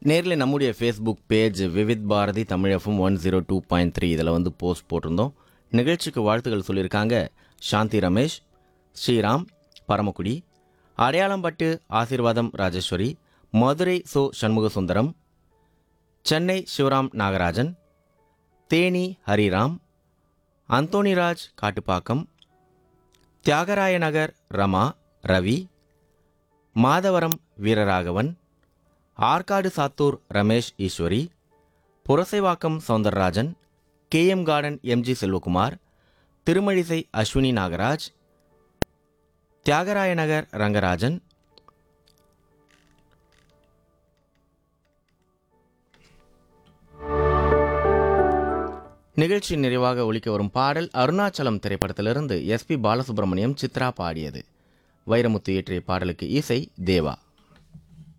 நேரில் நம்முடைய Facebook page Vividh Bharati தமிழஃபம் one zero two point three இதில் வந்து போஸ்ட் போட்டிருந்தோம் நிகழ்ச்சிக்கு வாழ்த்துக்கள் சொல்லியிருக்காங்க சாந்தி ரமேஷ் ஸ்ரீராம் பரமக்குடி அடையாளம்பட்டு ஆசீர்வாதம் ராஜேஸ்வரி மதுரை சோ Shanmuga Sundaram Chennai Sivaram Nagarajan Theni Hariram Anthonyraj Kattupakkam Thyagaraya Nagar Rama Ravi Madhavaram Veeraraghavan Arcot Sattur Ramesh Eswari Purasaivakkam Soundararajan KM garden MG Selvakumar Thirumazhisai Ashwini Nagaraj Thyagaraya Nagar Rangarajan நிகழ்ச்சி நிறைவாக ஒலிக்க வரும் பாடல் அருணாச்சலம் திரைப்படத்திலிருந்து எஸ்பி பாலசுப்ரமணியம் சித்ரா பாடியது வைரமுத்து இயற்றிய பாடலுக்கு இசை தேவா